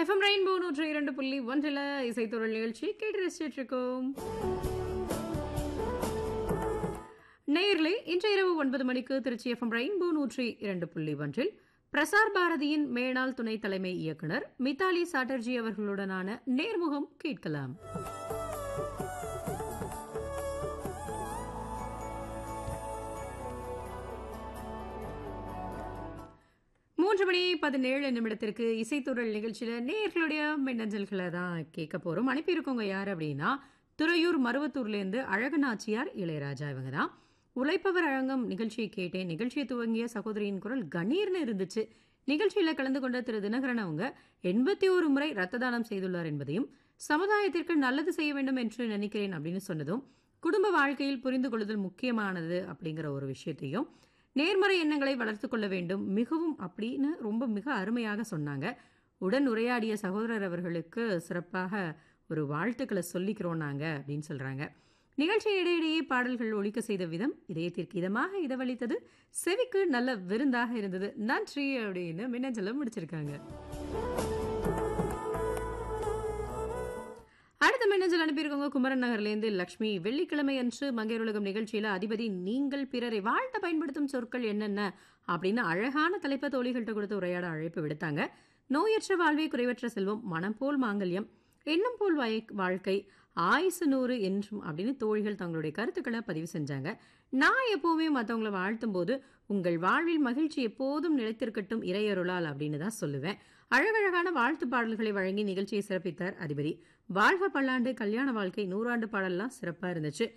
FM rainbow நூற்றி இரண்டு புள்ளி ஒன்றில் இசைத்தொழில் நிகழ்ச்சி கேட்டு ரசிச்சிட்டு இருக்கோம் நேயர்களே இன்று இரவு ஒன்பது மணிக்கு திருச்சி எஃப்எம் ரெயின்போ நூற்றி இரண்டு புள்ளி ஒன்றில் பிரசார் பாரதியின் மேனாள் துணை தலைமை இயக்குனர் மித்தாலி சாட்டர்ஜி அவர்களுடனான நேர்முகம் கேட்கலாம் மூன்று மணி பதினேழு நிமிடத்திற்கு இசைத்துறல் நிகழ்ச்சியில நேர்களுடைய மின்னஞ்சல்களை தான் கேட்க போறோம் அனுப்பியிருக்கவங்க யார் அப்படின்னா துறையூர் மருவத்தூர்லேருந்து அழகநாச்சியார் இளையராஜா இவங்க தான் உழைப்பவர் அழங்கம் நிகழ்ச்சியை கேட்டேன் நிகழ்ச்சியை துவங்கிய சகோதரியின் குரல் கணீர்னு இருந்துச்சு நிகழ்ச்சியில கலந்து கொண்ட திரு தினகரன் அவங்க எண்பத்தி ஒரு முறை ரத்த தானம் செய்துள்ளார் என்பதையும் சமுதாயத்திற்கு நல்லது செய்ய வேண்டும் என்று நினைக்கிறேன் அப்படின்னு சொன்னதும் குடும்ப வாழ்க்கையில் புரிந்து கொள்ளுதல் முக்கியமானது அப்படிங்கிற ஒரு விஷயத்தையும் நேர்மறை எண்ணங்களை வளர்த்து கொள்ள வேண்டும் மிகவும் அப்படின்னு ரொம்ப மிக அருமையாக சொன்னாங்க உடன் உரையாடிய சகோதரர் அவர்களுக்கு சிறப்பாக ஒரு வாழ்த்துக்களை சொல்லிக்கிறோம் நாங்க அப்படின்னு சொல்றாங்க நிகழ்ச்சி இடையிடையே பாடல்கள் ஒழிக்க செய்த விதம் இதயத்திற்கு இதமாக இதவளித்தது செவிக்கு நல்ல விருந்தாக இருந்தது நன்றி அப்படின்னு மின்னஞ்சலம் முடிச்சிருக்காங்க அடுத்த மின்னஞ்சல் அனுப்பியிருக்கவங்க குமரன் நகர்லேருந்து லக்ஷ்மி வெள்ளிக்கிழமை அன்று மங்கையர் உலகம் நிகழ்ச்சியில அதிபதி நீங்கள் பிறரை வாழ்த்த பயன்படுத்தும் சொற்கள் என்னென்ன அப்படின்னு அழகான தலைப்ப தோழிகள்கிட்ட கொடுத்து உரையாட அழைப்பு விடுத்தாங்க நோயற்ற வாழ்வே குறைவற்ற செல்வம் மனம் போல் மாங்கல்யம் எண்ணம் போல் வாய்- வாழ்க்கை ஆயுசு நூறு என்றும் அப்படின்னு தோழிகள் தங்களுடைய கருத்துக்களை பதிவு செஞ்சாங்க நான் எப்பவுமே மற்றவங்களை வாழ்த்தும் போது உங்கள் வாழ்வில் மகிழ்ச்சி எப்போதும் நிலைத்திருக்கட்டும் இறையருளால் அப்படின்னு தான் சொல்லுவேன் அழகழகான வாழ்த்து பாடல்களை வழங்கி நிகழ்ச்சியை சிறப்பித்தார் அதிபதி வாழ்க பல்லாண்டு கல்யாண வாழ்க்கை நூறாண்டு பாடல்லாம் சிறப்பா இருந்துச்சு